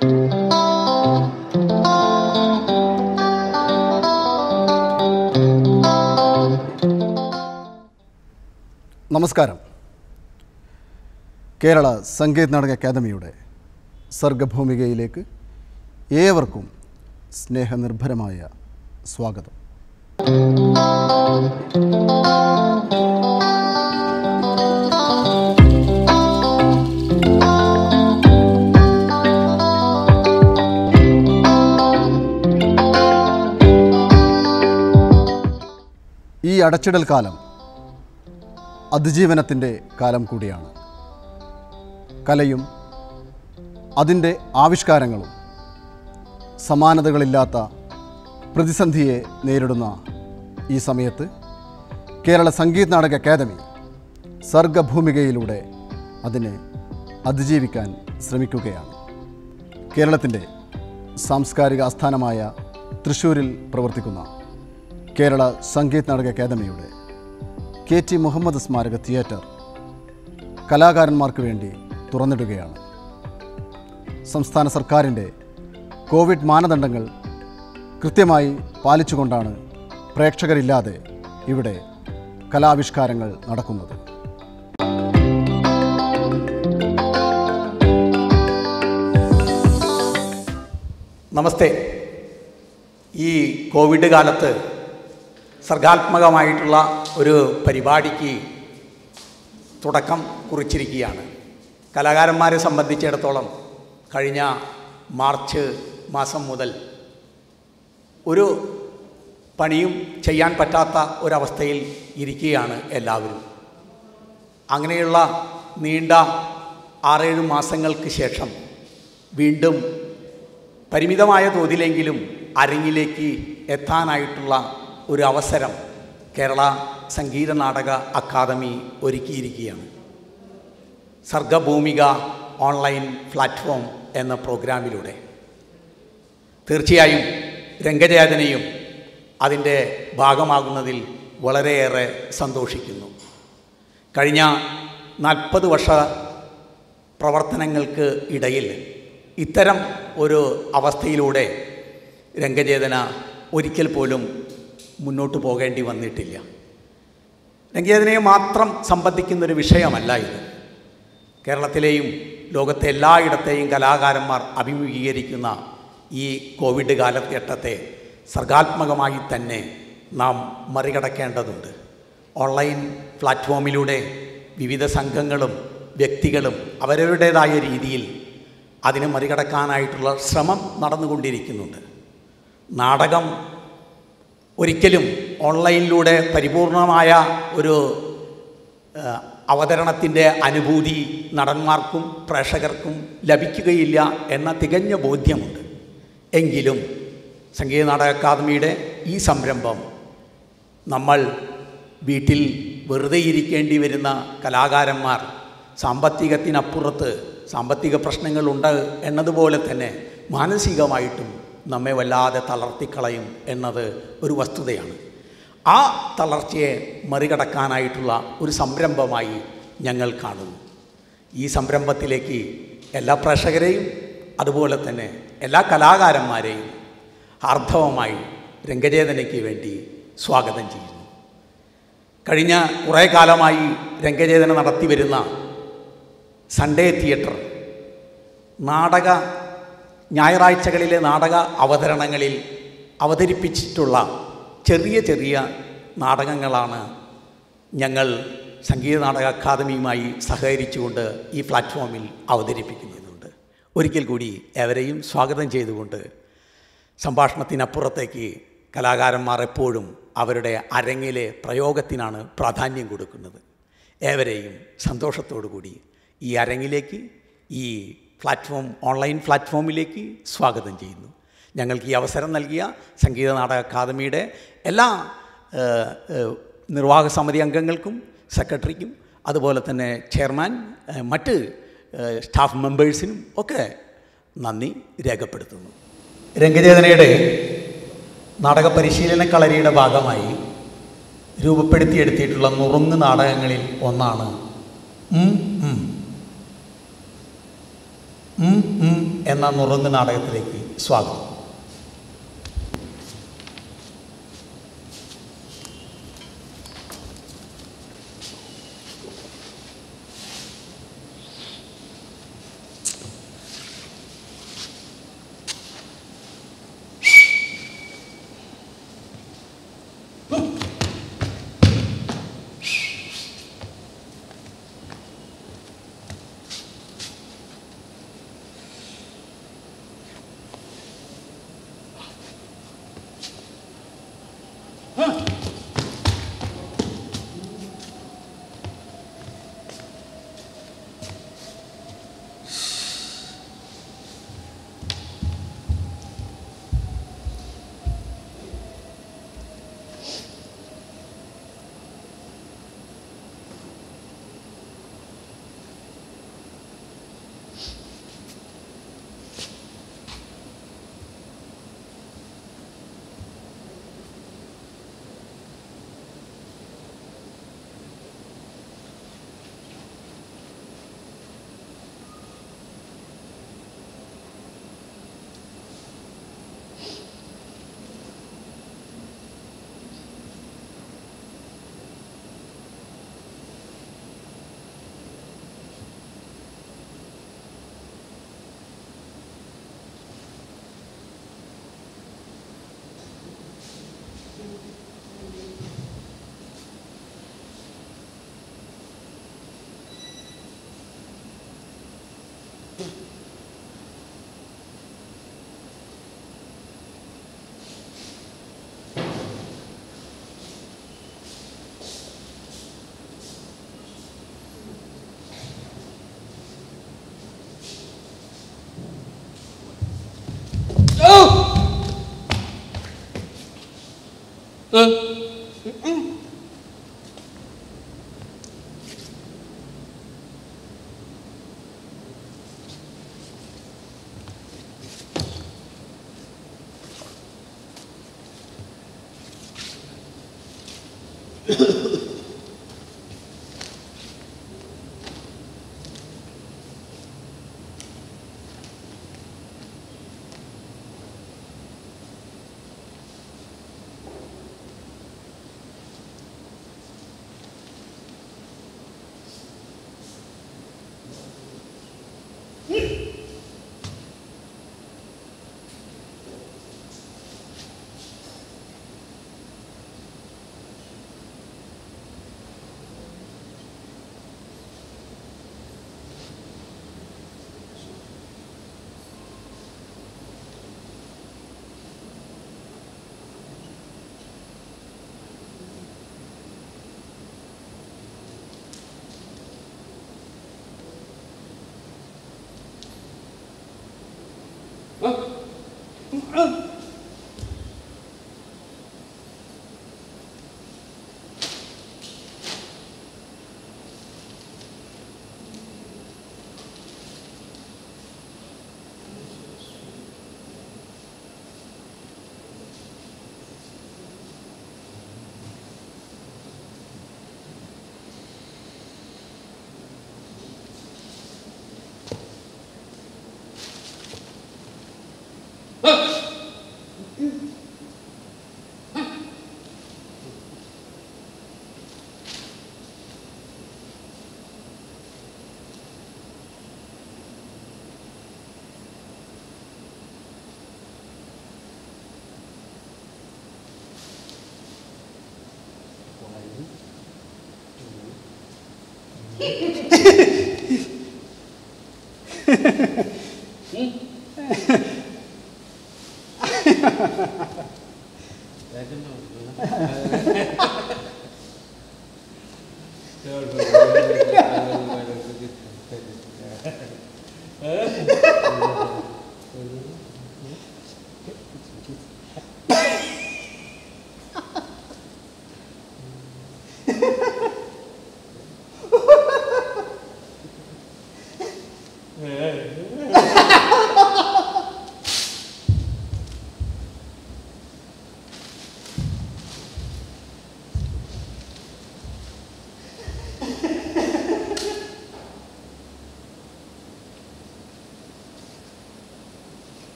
നമസ്കാരം കേരള സംഗീത് നാടക അക്കാദമിയുടെ സർഗഭൂമികയിലേക്ക് ഏവർക്കും സ്നേഹനിർഭരമായ സ്വാഗതം ഈ അടച്ചിടൽ കാലം അതിജീവനത്തിൻ്റെ കാലം കൂടിയാണ് കലയും അതിൻ്റെ ആവിഷ്കാരങ്ങളും സമാനതകളില്ലാത്ത പ്രതിസന്ധിയെ നേരിടുന്ന ഈ സമയത്ത് കേരള സംഗീത് നാടക അക്കാദമി സർഗഭൂമികയിലൂടെ അതിനെ അതിജീവിക്കാൻ ശ്രമിക്കുകയാണ് കേരളത്തിൻ്റെ സാംസ്കാരിക ആസ്ഥാനമായ തൃശ്ശൂരിൽ പ്രവർത്തിക്കുന്ന കേരള സംഗീത് നാടക അക്കാദമിയുടെ കെ ടി മുഹമ്മദ് സ്മാരക തിയേറ്റർ കലാകാരന്മാർക്ക് വേണ്ടി തുറന്നിടുകയാണ് സംസ്ഥാന സർക്കാരിൻ്റെ കോവിഡ് മാനദണ്ഡങ്ങൾ കൃത്യമായി പാലിച്ചുകൊണ്ടാണ് പ്രേക്ഷകരില്ലാതെ ഇവിടെ കലാവിഷ്കാരങ്ങൾ നടക്കുന്നത് നമസ്തേ ഈ കോവിഡ് കാലത്ത് സർഗാത്മകമായിട്ടുള്ള ഒരു പരിപാടിക്ക് തുടക്കം കുറിച്ചിരിക്കുകയാണ് കലാകാരന്മാരെ സംബന്ധിച്ചിടത്തോളം കഴിഞ്ഞ മാർച്ച് മാസം മുതൽ ഒരു പണിയും ചെയ്യാൻ പറ്റാത്ത ഒരവസ്ഥയിൽ ഇരിക്കുകയാണ് എല്ലാവരും അങ്ങനെയുള്ള നീണ്ട ആറേഴ് മാസങ്ങൾക്ക് ശേഷം വീണ്ടും പരിമിതമായ തോതിലെങ്കിലും അരങ്ങിലേക്ക് എത്താനായിട്ടുള്ള ഒരു അവസരം കേരള സംഗീത നാടക അക്കാദമി ഒരുക്കിയിരിക്കുകയാണ് സർഗഭൂമിക ഓൺലൈൻ പ്ലാറ്റ്ഫോം എന്ന പ്രോഗ്രാമിലൂടെ തീർച്ചയായും രംഗചേതനയും അതിൻ്റെ ഭാഗമാകുന്നതിൽ വളരെയേറെ സന്തോഷിക്കുന്നു കഴിഞ്ഞ നാൽപ്പത് വർഷ പ്രവർത്തനങ്ങൾക്ക് ഇടയിൽ ഇത്തരം ഒരു അവസ്ഥയിലൂടെ രംഗചേതന ഒരിക്കൽ പോലും മുന്നോട്ട് പോകേണ്ടി വന്നിട്ടില്ല രംഗചേതനയെ മാത്രം സംബന്ധിക്കുന്നൊരു വിഷയമല്ല ഇത് കേരളത്തിലെയും ലോകത്തെ എല്ലായിടത്തെയും കലാകാരന്മാർ അഭിമുഖീകരിക്കുന്ന ഈ കോവിഡ് കാലഘട്ടത്തെ സർഗാത്മകമായി തന്നെ നാം മറികടക്കേണ്ടതുണ്ട് ഓൺലൈൻ പ്ലാറ്റ്ഫോമിലൂടെ വിവിധ സംഘങ്ങളും വ്യക്തികളും അവരവരുടേതായ രീതിയിൽ അതിനെ മറികടക്കാനായിട്ടുള്ള ശ്രമം നടന്നുകൊണ്ടിരിക്കുന്നുണ്ട് നാടകം ഒരിക്കലും ഓൺലൈനിലൂടെ പരിപൂർണമായ ഒരു ആ, അവതരണത്തിൻ്റെ അനുഭൂതി നടന്മാർക്കും പ്രേക്ഷകർക്കും ലഭിക്കുകയില്ല എന്ന തികഞ്ഞ ബോധ്യമുണ്ട് എങ്കിലും സംഗീത നാടക അക്കാദമിയുടെ ഈ സംരംഭം നമ്മൾ വീട്ടിൽ വെറുതെ ഇരിക്കേണ്ടി വരുന്ന കലാകാരന്മാർ സാമ്പത്തികത്തിനപ്പുറത്ത് സാമ്പത്തിക പ്രശ്നങ്ങളുണ്ട് എന്നതുപോലെ തന്നെ മാനസികമായിട്ടും നമ്മെ വല്ലാതെ തളർത്തിക്കളയും എന്നത് ഒരു വസ്തുതയാണ് ആ തളർച്ചയെ മറികടക്കാനായിട്ടുള്ള ഒരു സംരംഭമായി ഞങ്ങൾ കാണുന്നു ഈ സംരംഭത്തിലേക്ക് എല്ലാ പ്രേക്ഷകരെയും അതുപോലെ തന്നെ എല്ലാ കലാകാരന്മാരെയും ആർദ്ധവമായി രംഗചേതനയ്ക്ക് വേണ്ടി സ്വാഗതം ചെയ്യുന്നു കഴിഞ്ഞ കുറേ കാലമായി രംഗചേതന നടത്തി വരുന്ന സൺഡേ തിയേറ്റർ നാടക ഞായറാഴ്ചകളിലെ നാടക അവതരണങ്ങളിൽ അവതരിപ്പിച്ചിട്ടുള്ള ചെറിയ ചെറിയ നാടകങ്ങളാണ് ഞങ്ങൾ സംഗീത നാടക അക്കാദമിയുമായി സഹകരിച്ചുകൊണ്ട് ഈ പ്ലാറ്റ്ഫോമിൽ അവതരിപ്പിക്കുന്നുണ്ട് ഒരിക്കൽ കൂടി എവരെയും സ്വാഗതം ചെയ്തുകൊണ്ട് സംഭാഷണത്തിനപ്പുറത്തേക്ക് കലാകാരന്മാർ എപ്പോഴും അവരുടെ അരങ്ങിലെ പ്രയോഗത്തിനാണ് പ്രാധാന്യം കൊടുക്കുന്നത് ഏവരെയും സന്തോഷത്തോടു കൂടി ഈ അരങ്ങിലേക്ക് ഈ പ്ലാറ്റ്ഫോം ഓൺലൈൻ പ്ലാറ്റ്ഫോമിലേക്ക് സ്വാഗതം ചെയ്യുന്നു ഞങ്ങൾക്ക് ഈ അവസരം നൽകിയ സംഗീത നാടക അക്കാദമിയുടെ എല്ലാ ഏഹ്, ഏഹ്, നിർവാഹക സമിതി അംഗങ്ങൾക്കും സെക്രട്ടറിക്കും അതുപോലെ തന്നെ ചെയർമാൻ ഏഹ്, മറ്റ് ഏഹ്, സ്റ്റാഫ് മെമ്പേഴ്സിനും ഒക്കെ നന്ദി രേഖപ്പെടുത്തുന്നു രംഗചേതനയുടെ നാടക പരിശീലന കളരിയുടെ ഭാഗമായി രൂപപ്പെടുത്തിയെടുത്തിട്ടുള്ള നുറുങ്ങ് നാടകങ്ങളിൽ ഒന്നാണ് ഉം ഉം. ഉം ഉം എന്ന നുറുങ്ങ് നാടകത്തിലേക്ക് സ്വാഗതം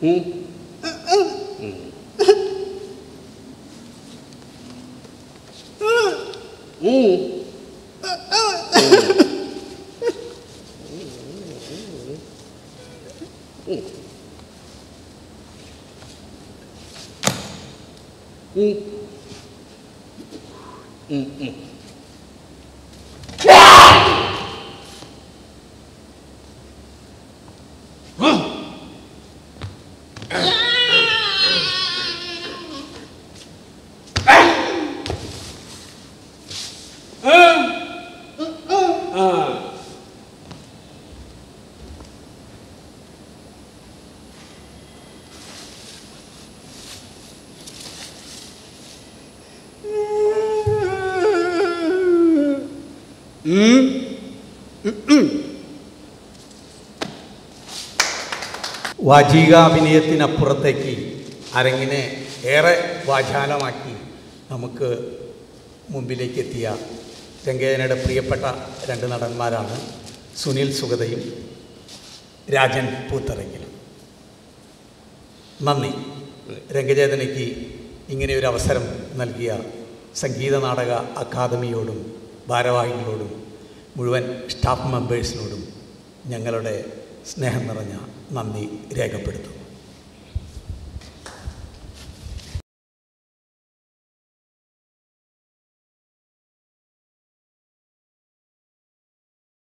വാചികാഭിനയത്തിനപ്പുറത്തേക്ക് അരങ്ങിനെ ഏറെ വാചാലമാക്കി നമുക്ക് മുമ്പിലേക്ക് എത്തിയ രംഗേനയുടെ പ്രിയപ്പെട്ട രണ്ട് നടന്മാരാണ് സുനിൽ സുഗതയും രാജൻ പൂത്തറങ്കിലും നന്ദി രംഗചേതനയ്ക്ക് ഇങ്ങനെ ഒരു അവസരം നൽകിയ സംഗീത നാടക അക്കാദമിയോടും ഭാരവാഹികളോടും മുഴുവൻ സ്റ്റാഫ് മെമ്പേഴ്സിനോടും ഞങ്ങളുടെ സ്നേഹം നിറഞ്ഞ നന്ദി രേഖപ്പെടുത്തുന്നു